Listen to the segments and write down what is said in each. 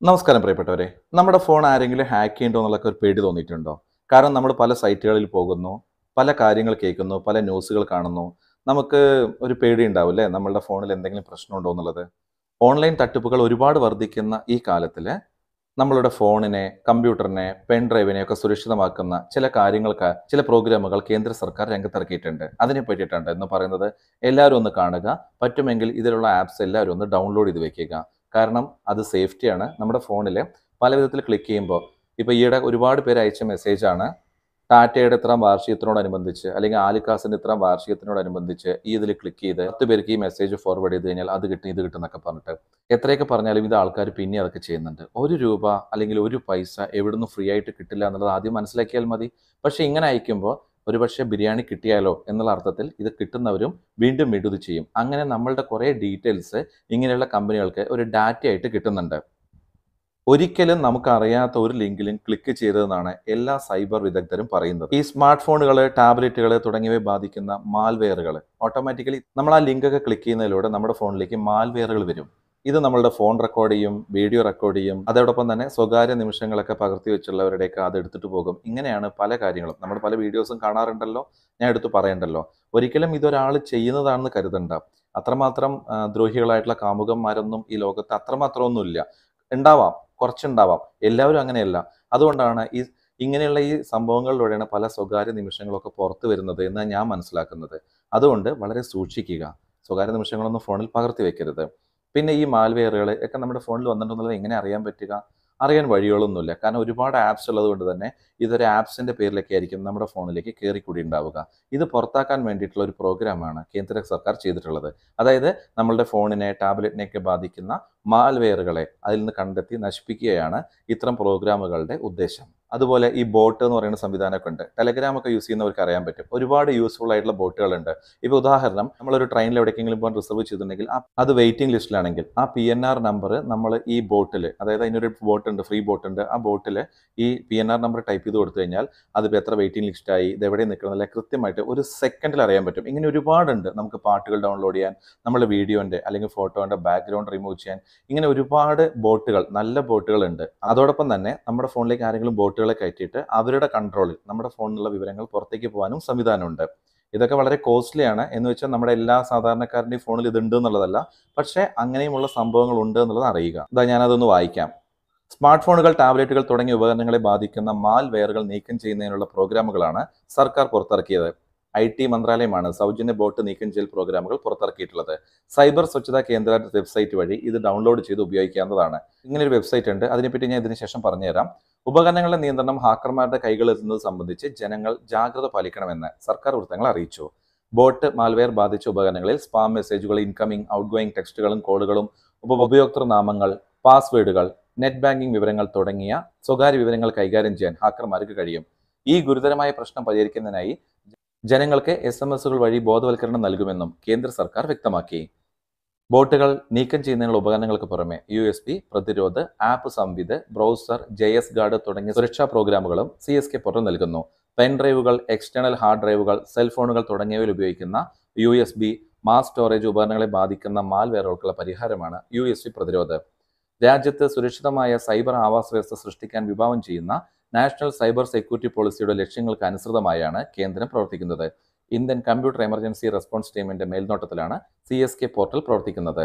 നമസ്കാരം പ്രിയപ്പെട്ടവരെ നമ്മുടെ ഫോൺ ആരെങ്കിലും ഹാക്ക് ചെയ്യണ്ടോ എന്നുള്ളൊക്കെ ഒരു പേടി തോന്നിയിട്ടുണ്ടോ കാരണം നമ്മൾ പല സൈറ്റുകളിൽ പോകുന്നു പല കാര്യങ്ങൾ കേൾക്കുന്നു പല ന്യൂസുകൾ കാണുന്നു നമുക്ക് ഒരു പേടി ഉണ്ടാവും അല്ലേ നമ്മളുടെ ഫോണിൽ എന്തെങ്കിലും പ്രശ്നമുണ്ടോ എന്നുള്ളത് ഓൺലൈൻ തട്ടിപ്പുകൾ ഒരുപാട് വർദ്ധിക്കുന്ന ഈ കാലത്തിൽ നമ്മളുടെ ഫോണിനെ കമ്പ്യൂട്ടറിനെ പെൻ ഡ്രൈവിനെ ഒക്കെ സുരക്ഷിതമാക്കുന്ന ചില കാര്യങ്ങൾക്ക് ചില പ്രോഗ്രാമുകൾ കേന്ദ്ര സർക്കാർ രംഗത്തിറക്കിയിട്ടുണ്ട് അതിനെ പറ്റിയിട്ടുണ്ട് എന്ന് പറയുന്നത് എല്ലാവരും ഒന്ന് കാണുക പറ്റുമെങ്കിൽ ഇതിലുള്ള ആപ്സ് എല്ലാവരും ഒന്ന് ഡൗൺലോഡ് ചെയ്ത് വെക്കുക കാരണം അത് സേഫ്റ്റിയാണ് നമ്മുടെ ഫോണിൽ പല വിധത്തിൽ ക്ലിക്ക് ചെയ്യുമ്പോൾ ഇപ്പോൾ ഈയിടെ ഒരുപാട് പേര് അയച്ച മെസ്സേജാണ് ടാറ്റയുടെ ഇത്രാം വാർഷികത്തിനോടനുബന്ധിച്ച് അല്ലെങ്കിൽ ആലിക്കാസിന്റെ ഇത്രാം വാർഷികത്തിനോടനുബന്ധിച്ച് ഈ ഇതിൽ ക്ലിക്ക് ചെയ്ത് പത്ത് പേർക്ക് ഈ മെസ്സേജ് ഫോർവേഡ് ചെയ്ത് കഴിഞ്ഞാൽ അത് കിട്ടും ഇത് കിട്ടും എന്നൊക്കെ പറഞ്ഞിട്ട് എത്രയൊക്കെ പറഞ്ഞാലും ഇത് ആൾക്കാർ പിന്നെ അതൊക്കെ ചെയ്യുന്നുണ്ട് ഒരു രൂപ അല്ലെങ്കിൽ ഒരു പൈസ എവിടുന്ന് ഫ്രീ ആയിട്ട് കിട്ടില്ല എന്നുള്ളത് ആദ്യം മനസ്സിലാക്കിയാൽ മതി പക്ഷേ ഇങ്ങനെ അയക്കുമ്പോൾ ഒരുപക്ഷെ ബിരിയാണി കിട്ടിയാലോ എന്നുള്ള അർത്ഥത്തിൽ ഇത് കിട്ടുന്നവരും വീണ്ടും വീണ്ടും ഇത് ചെയ്യും അങ്ങനെ നമ്മളുടെ കുറേ ഡീറ്റെയിൽസ് ഇങ്ങനെയുള്ള കമ്പനികൾക്ക് ഒരു ഡാറ്റ ആയിട്ട് കിട്ടുന്നുണ്ട് ഒരിക്കലും നമുക്ക് അറിയാത്ത ഒരു ലിങ്കിലും ക്ലിക്ക് ചെയ്തതെന്നാണ് എല്ലാ സൈബർ വിദഗ്ധരും പറയുന്നത് ഈ സ്മാർട്ട് ഫോണുകൾ ടാബ്ലറ്റുകൾ തുടങ്ങിയവയെ ബാധിക്കുന്ന മാൽവെയറുകൾ ഓട്ടോമാറ്റിക്കലി നമ്മൾ ആ ലിങ്ക് ഒക്കെ ക്ലിക്ക് ചെയ്യുന്നതിലൂടെ നമ്മുടെ ഫോണിലേക്ക് മാൽവെയറുകൾ വരും ഇത് നമ്മളുടെ ഫോൺ റെക്കോർഡ് ചെയ്യും വീഡിയോ റെക്കോർഡ് ചെയ്യും അതോടൊപ്പം തന്നെ സ്വകാര്യ നിമിഷങ്ങളൊക്കെ പകർത്തി വെച്ചുള്ളവരുടെയൊക്കെ അത് എടുത്തിട്ട് പോകും ഇങ്ങനെയാണ് പല കാര്യങ്ങളും നമ്മൾ പല വീഡിയോസും കാണാറുണ്ടല്ലോ ഞാൻ എടുത്തു പറയണ്ടല്ലോ ഒരിക്കലും ഇതൊരാൾ ചെയ്യുന്നതാണെന്ന് കരുതണ്ട അത്രമാത്രം ആ, ദ്രോഹികളായിട്ടുള്ള കാമുകന്മാരൊന്നും ഈ ലോകത്ത് അത്രമാത്രം ഒന്നുമില്ല ഉണ്ടാവാം കുറച്ചുണ്ടാവാം എല്ലാവരും അങ്ങനെയല്ല അതുകൊണ്ടാണ് ഈ ഇങ്ങനെയുള്ള ഈ സംഭവങ്ങളിലൂടെയാണ് പല സ്വകാര്യ നിമിഷങ്ങളൊക്കെ പുറത്തു വരുന്നത് എന്നാണ് ഞാൻ മനസ്സിലാക്കുന്നത് അതുകൊണ്ട് വളരെ സൂക്ഷിക്കുക സ്വകാര്യ നിമിഷങ്ങളൊന്നും ഫോണിൽ പകർത്തി വെക്കരുത് പിന്നെ ഈ മാൽവെയറുകൾ ഒക്കെ നമ്മുടെ ഫോണിൽ വന്നിട്ടുണ്ടെന്നുള്ളത് എങ്ങനെ അറിയാൻ പറ്റുക അറിയാൻ വഴികളൊന്നുമില്ല കാരണം ഒരുപാട് ആപ്സ് ഉള്ളത് കൊണ്ട് തന്നെ ഇതൊരു ആപ്സിന്റെ പേരിലൊക്കെ ആയിരിക്കും നമ്മുടെ ഫോണിലേക്ക് കയറിക്കൂടി ഉണ്ടാവുക ഇത് പുറത്താക്കാൻ വേണ്ടിയിട്ടുള്ള ഒരു പ്രോഗ്രാമാണ് കേന്ദ്ര സർക്കാർ ചെയ്തിട്ടുള്ളത് അതായത് നമ്മളുടെ ഫോണിനെ ടാബ്ലറ്റിനെയൊക്കെ ബാധിക്കുന്ന മാൽവെയറുകളെ അതിൽ നിന്ന് കണ്ടെത്തി നശിപ്പിക്കുകയാണ് ഇത്തരം പ്രോഗ്രാമുകളുടെ ഉദ്ദേശം അതുപോലെ ഈ ബോട്ട് എന്ന് പറയുന്ന സംവിധാനമൊക്കെ ഉണ്ട് ടെലഗ്രാം ഒക്കെ യൂസ് ചെയ്യുന്നവർക്ക് അറിയാൻ പറ്റും ഒരുപാട് യൂസ്ഫുൾ ആയിട്ടുള്ള ബോട്ടുകളുണ്ട് ഇപ്പോൾ ഉദാഹരണം നമ്മളൊരു ട്രെയിനിൽ എവിടേക്കെങ്കിലും പോകാൻ റിസർവ് ചെയ്തിട്ടുണ്ടെങ്കിൽ ആ- അത് വെയിറ്റിംഗ് ലിസ്റ്റിലാണെങ്കിൽ ആ പി എൻ ആർ നമ്പർ നമ്മൾ ഈ ബോട്ടിൽ അതായത് അതിനൊരു ബോട്ട് ഉണ്ട് ഫ്രീ ബോട്ട് ഉണ്ട് ആ ബോട്ടിൽ ഈ P N R number type ചെയ്ത് കൊടുത്തു കഴിഞ്ഞാൽ അതിപ്പോൾ എത്ര വെയിറ്റിംഗ് ലിസ്റ്റായി ഇത് എവിടെ നിൽക്കുന്നില്ല കൃത്യമായിട്ട് ഒരു സെക്കൻഡിൽ അറിയാൻ പറ്റും ഇങ്ങനെ ഒരുപാടുണ്ട് നമുക്ക് പാട്ടുകൾ ഡൗൺലോഡ് ചെയ്യാൻ നമ്മുടെ വീഡിയോൻ്റെ അല്ലെങ്കിൽ ഫോട്ടോൻ്റെ ബാക്ക്ഗ്രൗണ്ട് റിമൂവ് ചെയ്യാൻ ഇങ്ങനെ ഒരുപാട് ബോട്ടുകൾ നല്ല ബോട്ടുകൾ ഉണ്ട് അതോടൊപ്പം തന്നെ നമ്മുടെ ഫോണിലേക്ക് ആരെങ്കിലും ബോട്ടുകളെ കയറ്റിയിട്ട് അവരുടെ കൺട്രോളിൽ നമ്മുടെ ഫോണിലുള്ള വിവരങ്ങൾ പുറത്തേക്ക് പോകാനും സംവിധാനമുണ്ട് ഇതൊക്കെ വളരെ കോസ്റ്റ്ലി ആണ് എന്ന് വെച്ചാൽ നമ്മുടെ എല്ലാ സാധാരണക്കാരൻ്റെയും ഫോണിൽ ഇതുണ്ട് എന്നുള്ളതല്ല പക്ഷേ അങ്ങനെയുമുള്ള സംഭവങ്ങൾ ഉണ്ട് എന്നുള്ളത് അറിയുക ഇതാ ഞാനതൊന്ന് വായിക്കാം സ്മാർട്ട് ഫോണുകൾ ടാബ്ലറ്റുകൾ തുടങ്ങിയ ഉപകരണങ്ങളെ ബാധിക്കുന്ന മാൽ വെയറുകൾ നീക്കം ചെയ്യുന്നതിനുള്ള പ്രോഗ്രാമുകളാണ് സർക്കാർ പുറത്തിറക്കിയത് ഐ ടി മന്ത്രാലയമാണ് സൗജന്യ ബോട്ട് നീക്കം ചെയ്യൽ പ്രോഗ്രാമുകൾ പുറത്തിറക്കിയിട്ടുള്ളത് സൈബർ സ്വച്ഛതാ കേന്ദ്ര വെബ്സൈറ്റ് വഴി ഇത് ഡൗൺലോഡ് ചെയ്ത് ഉപയോഗിക്കാവുന്നതാണ് ഇങ്ങനെ ഒരു വെബ്സൈറ്റ് ഉണ്ട് അതിനെപ്പറ്റി ഞാൻ ഇതിന് ശേഷം പറഞ്ഞുതരാം ഉപകരണങ്ങളുടെ നിയന്ത്രണം ഹാക്കർമാരുടെ കൈകളിലെത്തുന്നത് സംബന്ധിച്ച് ജനങ്ങൾ ജാഗ്രത പാലിക്കണമെന്ന് സർക്കാർ വൃത്തങ്ങൾ അറിയിച്ചു ബോട്ട് മാൽവെയർ ബാധിച്ച ഉപകരണങ്ങളിൽ സ്പാം മെസ്സേജുകൾ ഇൻകമിംഗ് ഔട്ട് ഗോയിങ് ടെക്സ്റ്റുകളും കോളുകളും ഉപ ഉപയോക്തൃ നാമങ്ങൾ പാസ്വേഡുകൾ നെറ്റ് ബാങ്കിംഗ് വിവരങ്ങൾ തുടങ്ങിയ സ്വകാര്യ വിവരങ്ങൾ കൈകാര്യം ചെയ്യാൻ ഹാക്കർമാർക്ക് കഴിയും ഈ ഗുരുതരമായ പ്രശ്നം പരിഹരിക്കുന്നതിനായി ജനങ്ങൾക്ക് എസ് എം എസുകൾ വഴി ബോധവൽക്കരണം നൽകുമെന്നും കേന്ദ്ര സർക്കാർ വ്യക്തമാക്കി ബോട്ടുകൾ നീക്കം ചെയ്യുന്നതിനുള്ള ഉപകരണങ്ങൾക്ക് പുറമെ U S B Pratirodh app Samvid browser J S guard തുടങ്ങിയ സുരക്ഷാ പ്രോഗ്രാമുകളും സി എസ് കെ പോർട്ടൽ നൽകുന്നു പെൻ ഡ്രൈവുകൾ എക്സ്റ്റേണൽ ഹാർഡ് ഡ്രൈവുകൾ സെൽഫോണുകൾ തുടങ്ങിയവയിൽ ഉപയോഗിക്കുന്ന U S B mass storage ഉപകരണങ്ങളെ ബാധിക്കുന്ന മാൽവെയറുകൾക്കുള്ള പരിഹാരമാണ് യു എസ് പി പ്രതിരോധ് രാജ്യത്ത് സുരക്ഷിതമായ സൈബർ ആവാസ വ്യവസ്ഥ സൃഷ്ടിക്കാൻ വിഭാവനം ചെയ്യുന്ന നാഷണൽ സൈബർ സെക്യൂരിറ്റി പോളിസിയുടെ ലക്ഷ്യങ്ങൾക്ക് അനുസൃതമായാണ് കേന്ദ്രം പ്രവർത്തിക്കുന്നത് ഇന്ത്യൻ കമ്പ്യൂട്ടർ എമർജൻസി റെസ്പോൺസ് ടീമിന്റെ മേൽനോട്ടത്തിലാണ് സി എസ് കെ പോർട്ടൽ പ്രവർത്തിക്കുന്നത്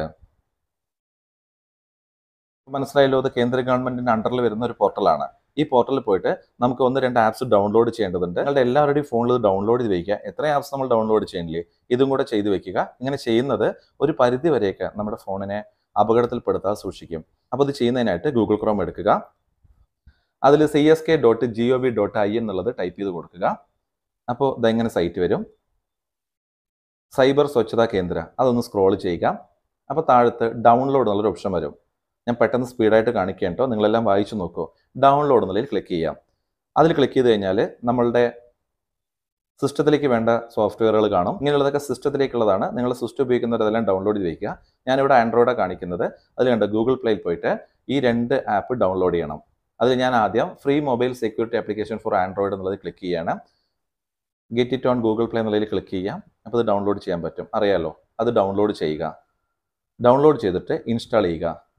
മനസ്സിലായല്ലോ ഇത് കേന്ദ്ര ഗവൺമെന്റിന്റെ അണ്ടറിൽ വരുന്ന ഒരു പോർട്ടലാണ് ഈ പോർട്ടലിൽ പോയിട്ട് നമുക്ക് ഒന്ന് രണ്ട് ആപ്സ് ഡൗൺലോഡ് ചെയ്യേണ്ടതുണ്ട് നിങ്ങളുടെ എല്ലാവരുടെയും ഫോണിൽ ഇത് ഡൗൺലോഡ് ചെയ്ത് വയ്ക്കുക എത്ര ആപ്സ് നമ്മൾ ഡൗൺലോഡ് ചെയ്യണില്ലേ ഇതും കൂടെ ചെയ്തു വെക്കുക ഇങ്ങനെ ചെയ്യുന്നത് ഒരു പരിധി വരെയൊക്കെ നമ്മുടെ ഫോണിനെ അപകടത്തിൽപ്പെടുത്താതെ സൂക്ഷിക്കും അപ്പോൾ ഇത് ചെയ്യുന്നതിനായിട്ട് ഗൂഗിൾ ക്രോം എടുക്കുക അതിൽ C S K dot G O V dot I എന്നുള്ളത് ടൈപ്പ് ചെയ്ത് കൊടുക്കുക അപ്പോൾ ഇതെങ്ങനെ സൈറ്റ് വരും സൈബർ സ്വച്ഛതാ കേന്ദ്ര അതൊന്ന് സ്ക്രോൾ ചെയ്യുക അപ്പോൾ താഴത്ത് ഡൗൺലോഡ് എന്നുള്ളൊരു ഓപ്ഷൻ വരും ഞാൻ പെട്ടെന്ന് സ്പീഡായിട്ട് കാണിക്കാം കേട്ടോ നിങ്ങളെല്ലാം വായിച്ചു നോക്കൂ ഡൗൺലോഡ് എന്നുള്ളതിൽ ക്ലിക്ക് ചെയ്യാം അതിൽ ക്ലിക്ക് ചെയ്ത് കഴിഞ്ഞാൽ നമ്മളുടെ സിസ്റ്റത്തിലേക്ക് വേണ്ട സോഫ്റ്റ്വെയറുകൾ കാണും ഇങ്ങനെയുള്ളതൊക്കെ സിസ്റ്റത്തിലേക്കുള്ളതാണ് നിങ്ങൾ സിസ്റ്റം ഉപയോഗിക്കുന്നവരെല്ലാം ഡൗൺലോഡ് ചെയ്ത് വയ്ക്കുക ഞാനിവിടെ ആൻഡ്രോയിഡാണ് കാണിക്കുന്നത് അതിൽ കണ്ട് ഗൂഗിൾ പ്ലേയിൽ പോയിട്ട് ഈ രണ്ട് ആപ്പ് ഡൗൺലോഡ് ചെയ്യണം അതിൽ ഞാൻ ആദ്യം free mobile security application for Android എന്നുള്ളത് ക്ലിക്ക് ചെയ്യാണ് get it on Google Play എന്നുള്ളതിൽ ക്ലിക്ക് ചെയ്യാം അപ്പോൾ ഇത് ഡൗൺലോഡ് ചെയ്യാൻ പറ്റും അറിയാലോ അത് ഡൗൺലോഡ് ചെയ്യുക ഡൗൺലോഡ് ചെയ്തിട്ട് ഇൻസ്റ്റാൾ ചെയ്യുക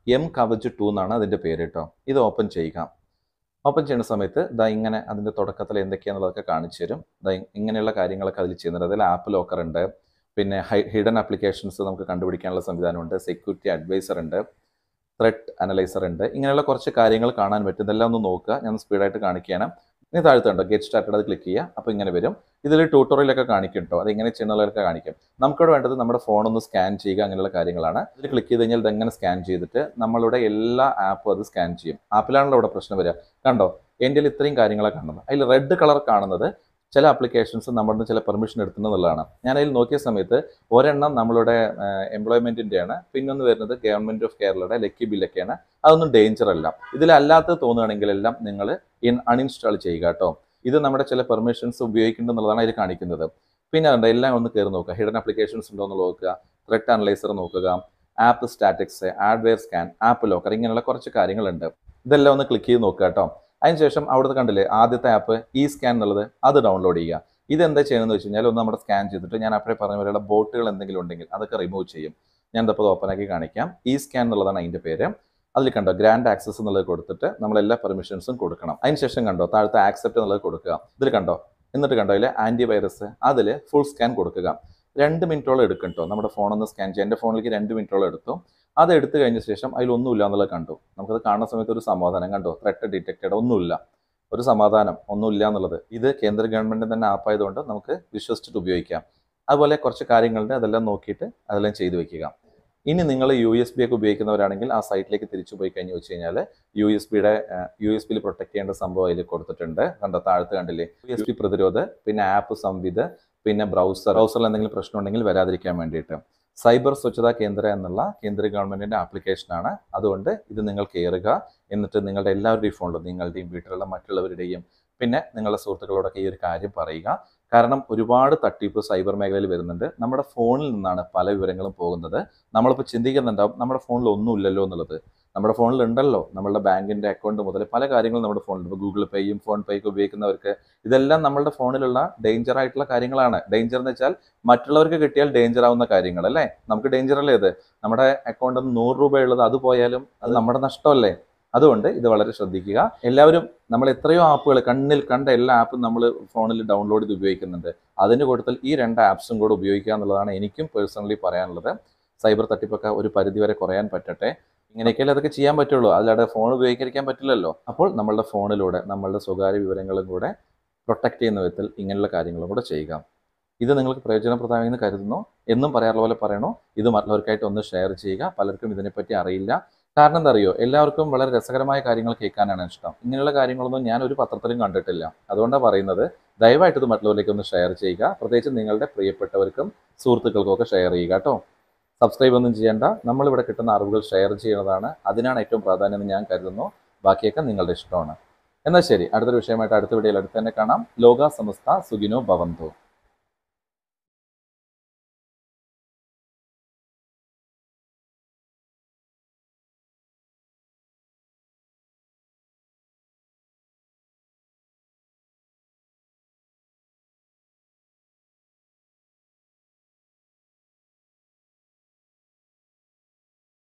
എം കവച് ടു എന്നാണ് അതിൻ്റെ പേര് കേട്ടോ ഇത് ഓപ്പൺ ചെയ്യുക ഓപ്പൺ ചെയ്യുന്ന സമയത്ത് ദാ ഇങ്ങനെ അതിൻ്റെ തുടക്കത്തിൽ എന്തൊക്കെയാണെന്നുള്ളതൊക്കെ കാണിച്ചു തരും ദാ ഇ- ഇങ്ങനെയുള്ള കാര്യങ്ങളൊക്കെ അതിൽ ചെയ്യുന്നുണ്ട് അതിൽ ആപ്പ് ലോക്കർ ഉണ്ട് പിന്നെ ഹിഡൻ ആപ്ലിക്കേഷൻസ് നമുക്ക് കണ്ടുപിടിക്കാനുള്ള സംവിധാനമുണ്ട് സെക്യൂരിറ്റി അഡ്വൈസർ ഉണ്ട് ത്രെഡ് അനലൈസർ ഉണ്ട് ഇങ്ങനെയുള്ള കുറച്ച് കാര്യങ്ങൾ കാണാൻ പറ്റും ഇതെല്ലാം ഒന്ന് നോക്കുക ഞാൻ സ്പീഡായിട്ട് കാണിക്കുകയാണ് ഇനി താഴ്ത്തുണ്ടോ ഗെറ്റ് സ്റ്റാർട്ടഡ് അത് ക്ലിക്ക് ചെയ്യുക അപ്പോൾ ഇങ്ങനെ വരും ഇതിൽ ട്യൂട്ടോറിയലൊക്കെ കാണിക്കും കേട്ടോ അത് എങ്ങനെ ചെയ്യുന്നതൊക്കെ കാണിക്കും നമുക്കിവിടെ വേണ്ടത് നമ്മുടെ ഫോൺ ഒന്ന് സ്കാൻ ചെയ്യുക അങ്ങനെയുള്ള കാര്യങ്ങളാണ് ഇതിൽ ക്ലിക്ക് ചെയ്ത് കഴിഞ്ഞാൽ ഇതെങ്ങനെ സ്കാൻ ചെയ്തിട്ട് നമ്മളുടെ എല്ലാ ആപ്പും അത് സ്കാൻ ചെയ്യും ആപ്പിലാണല്ലോ ഇവിടെ പ്രശ്നം വരിക കണ്ടോ എൻ്റെ ഇത്രയും കാര്യങ്ങളാണ് കാണുന്നത് അതിൽ റെഡ് കളർ കാണുന്നത് ചില ആപ്ലിക്കേഷൻസ് നമ്മളുടെ ചില പെർമിഷൻ എടുക്കുന്നുള്ളതാണ് ഞാൻ അതിൽ നോക്കിയ സമയത്ത് ഒരെണ്ണം നമ്മളുടെ എംപ്ലോയ്മെന്റിന്റെ ആണ് പിന്നൊന്ന് വരുന്നത് ഗവൺമെന്റ് ഓഫ് കേരളയുടെ ലക്കി ബില്ലൊക്കെയാണ് അതൊന്നും ഡേഞ്ചർ അല്ല ഇതിലല്ലാത്തത് തോന്നുകയാണെങ്കിൽ എല്ലാം നിങ്ങൾ ഇൻ അൺഇൻസ്റ്റാൾ ചെയ്യുക കേട്ടോ ഇത് നമ്മുടെ ചില പെർമിഷൻസ് ഉപയോഗിക്കുന്നുള്ളതാണ് അതിൽ കാണിക്കുന്നത് പിന്നെ അതുണ്ട് എല്ലാം ഒന്ന് കയറി നോക്കുക ഹിഡൻ ആപ്ലിക്കേഷൻസ് ഉണ്ടോ എന്ന് നോക്കുക ത്രെഡ് അനലൈസർ നോക്കുക app statistics adware scan app locker ഇങ്ങനെയുള്ള കുറച്ച് കാര്യങ്ങളുണ്ട് ഇതെല്ലാം ഒന്ന് ക്ലിക്ക് ചെയ്ത് നോക്കുക കേട്ടോ അതിനുശേഷം അവിടുത്തെ കണ്ടില്ലേ ആദ്യത്തെ ആപ്പ് ഇ സ്കാൻ എന്നുള്ളത് അത് ഡൗൺലോഡ് ചെയ്യുക ഇതെന്താ ചെയ്യണമെന്ന് വെച്ച് കഴിഞ്ഞാൽ ഒന്ന് നമ്മുടെ സ്കാൻ ചെയ്തിട്ട് ഞാൻ അപ്പോഴേ പറഞ്ഞ പോലെയുള്ള ബോട്ടുകൾ എന്തെങ്കിലും ഉണ്ടെങ്കിൽ അതൊക്കെ റിമൂവ് ചെയ്യും ഞാൻ ഇതപ്പോൾ ഓപ്പൺ ആക്കി കാണിക്കാം ഇ സ്കാൻ എന്നുള്ളതാണ് അതിൻ്റെ പേര് അതിൽ കണ്ടോ ഗ്രാൻഡ് ആക്സസ് എന്നുള്ളത് കൊടുത്തിട്ട് നമ്മൾ എല്ലാ പെർമിഷൻസും കൊടുക്കണം അതിനുശേഷം കണ്ടോ താഴത്തെ ആക്സെപ്റ്റ് എന്നുള്ളത് കൊടുക്കുക ഇതിൽ കണ്ടോ എന്നിട്ട് കണ്ടോ അതിൽ ആൻറ്റി വൈറസ് അതിൽ ഫുൾ സ്കാൻ കൊടുക്കുക രണ്ട് മിനിറ്റോളം എടുക്കും കേട്ടോ നമ്മുടെ ഫോണൊന്ന് സ്കാൻ ചെയ്യാം എൻ്റെ ഫോണിലേക്ക് രണ്ട് മിനിറ്റോളം എടുത്തു അത് എടുത്തു കഴിഞ്ഞ ശേഷം അതിലൊന്നുമില്ല എന്നുള്ളത് കണ്ടു നമുക്കത് കാണുന്ന സമയത്ത് ഒരു സമാധാനം കണ്ടോ ത്രെട്ട് ഡിറ്റക്റ്റഡ് ഒന്നുമില്ല ഒരു സമാധാനം ഒന്നുമില്ല എന്നുള്ളത് ഇത് കേന്ദ്ര ഗവൺമെൻറ് തന്നെ ആപ്പായതുകൊണ്ട് നമുക്ക് വിശ്വസിച്ചിട്ട് ഉപയോഗിക്കാം അതുപോലെ കുറച്ച് കാര്യങ്ങളുണ്ട് അതെല്ലാം നോക്കിയിട്ട് അതെല്ലാം ചെയ്തു വെക്കുക ഇനി നിങ്ങൾ യു എസ് ബി ഒക്കെ ഉപയോഗിക്കുന്നവരാണെങ്കിൽ ആ സൈറ്റിലേക്ക് തിരിച്ചു പോയി കഴിഞ്ഞ് വെച്ച് കഴിഞ്ഞാൽ യു എസ് ബിയുടെ യു എസ് ബിയിൽ പ്രൊട്ടക്ട് ചെയ്യേണ്ട സംഭവം അതിൽ കൊടുത്തിട്ടുണ്ട് കണ്ടോ താഴത്ത് കണ്ടില്ലേ യു എസ് ബി പ്രതിരോധ പിന്നെ ആപ്പ് സംവിധ പിന്നെ ബ്രൗസർ ബ്രൗസറിൽ എന്തെങ്കിലും പ്രശ്നം ഉണ്ടെങ്കിൽ വരാതിരിക്കാൻ വേണ്ടിയിട്ട് സൈബർ സ്വച്ഛതാ കേന്ദ്ര എന്നുള്ള കേന്ദ്ര ഗവൺമെന്റിന്റെ ആപ്ലിക്കേഷനാണ് അതുകൊണ്ട് ഇത് നിങ്ങൾ കയറുക എന്നിട്ട് നിങ്ങളുടെ എല്ലാവരുടെയും ഫോണിലും നിങ്ങളുടെയും വീട്ടിലുള്ള മറ്റുള്ളവരുടെയും പിന്നെ നിങ്ങളുടെ സുഹൃത്തുക്കളോടൊക്കെ ഈ ഒരു കാര്യം പറയുക കാരണം ഒരുപാട് തട്ടിപ്പ് സൈബർ മേഖലയിൽ വരുന്നുണ്ട് നമ്മുടെ ഫോണിൽ നിന്നാണ് പല വിവരങ്ങളും പോകുന്നത് നമ്മളിപ്പോൾ ചിന്തിക്കുന്നുണ്ടാവും നമ്മുടെ ഫോണിൽ ഒന്നുമില്ലല്ലോ എന്നുള്ളത് നമ്മുടെ ഫോണിൽ ഉണ്ടല്ലോ നമ്മളുടെ ബാങ്കിന്റെ അക്കൗണ്ട് മുതൽ പല കാര്യങ്ങളും നമ്മുടെ ഫോണിൽ ഇപ്പോൾ ഗൂഗിൾ പേയും ഫോൺ പേ ഒക്കെ ഉപയോഗിക്കുന്നവർക്ക് ഇതെല്ലാം നമ്മളുടെ ഫോണിലുള്ള ഡേഞ്ചർ ആയിട്ടുള്ള കാര്യങ്ങളാണ് ഡേഞ്ചർ എന്ന് വെച്ചാൽ മറ്റുള്ളവർക്ക് കിട്ടിയാൽ ഡേഞ്ചർ ആവുന്ന കാര്യങ്ങൾ അല്ലേ നമുക്ക് ഡേഞ്ചർ അല്ലേ ഇത് നമ്മുടെ അക്കൗണ്ടിൽ നിന്ന് നൂറ് രൂപ ഉള്ളത് അത് പോയാലും അത് നമ്മുടെ നഷ്ടമല്ലേ അതുകൊണ്ട് ഇത് വളരെ ശ്രദ്ധിക്കുക എല്ലാവരും നമ്മൾ എത്രയോ ആപ്പുകൾ കണ്ണിൽ കണ്ട എല്ലാ ആപ്പും നമ്മൾ ഫോണിൽ ഡൗൺലോഡ് ചെയ്ത് ഉപയോഗിക്കുന്നുണ്ട് അതിന് കൂട്ടത്തിൽ ഈ രണ്ട് ആപ്സും കൂടെ ഉപയോഗിക്കുക എന്നുള്ളതാണ് എനിക്കും പേഴ്സണലി പറയാനുള്ളത് സൈബർ തട്ടിപ്പൊക്കെ ഒരു പരിധി വരെ കുറയാൻ പറ്റട്ടെ ഇങ്ങനെയൊക്കെയല്ലേ അതൊക്കെ ചെയ്യാൻ പറ്റുള്ളൂ അല്ലാതെ ഫോൺ ഉപയോഗിക്കാതിരിക്കാൻ പറ്റില്ലല്ലോ അപ്പോൾ നമ്മളുടെ ഫോണിലൂടെ നമ്മളുടെ സ്വകാര്യ വിവരങ്ങളും കൂടെ പ്രൊട്ടക്ട് ചെയ്യുന്ന വിധത്തിൽ ഇങ്ങനെയുള്ള കാര്യങ്ങളും കൂടെ ചെയ്യുക ഇത് നിങ്ങൾക്ക് പ്രയോജനപ്രദമായെന്ന് കരുതുന്നു എന്നും പറയാറുള്ള പോലെ പറയണോ ഇത് മറ്റുള്ളവർക്കായിട്ട് ഒന്ന് ഷെയർ ചെയ്യുക പലർക്കും ഇതിനെപ്പറ്റി അറിയില്ല കാരണം എന്താ അറിയോ എല്ലാവർക്കും വളരെ രസകരമായ കാര്യങ്ങൾ കേൾക്കാനാണ് ഇഷ്ടം ഇങ്ങനെയുള്ള കാര്യങ്ങളൊന്നും ഞാൻ ഒരു പത്രത്തിലും കണ്ടിട്ടില്ല അതുകൊണ്ടാണ് പറയുന്നത് ദയവായിട്ട് ഇത് മറ്റുള്ളവരിലേക്ക് ഒന്ന് ഷെയർ ചെയ്യുക പ്രത്യേകിച്ച് നിങ്ങളുടെ പ്രിയപ്പെട്ടവർക്കും സുഹൃത്തുക്കൾക്കും ഒക്കെ ഷെയർ ചെയ്യുക കേട്ടോ സബ്സ്ക്രൈബ് ഒന്നും ചെയ്യേണ്ട നമ്മളിവിടെ കിട്ടുന്ന അറിവുകൾ ഷെയർ ചെയ്യുന്നതാണ് അതിനാണ് ഏറ്റവും പ്രാധാന്യം എന്ന് ഞാൻ കരുതുന്നു ബാക്കിയൊക്കെ നിങ്ങളുടെ ഇഷ്ടമാണ് എന്നാൽ ശരി അടുത്തൊരു വിഷയമായിട്ട് അടുത്ത വീഡിയോയിൽ അടുത്ത് തന്നെ കാണാം ലോക സമസ്ത സുഖിനോ ഭവന്തു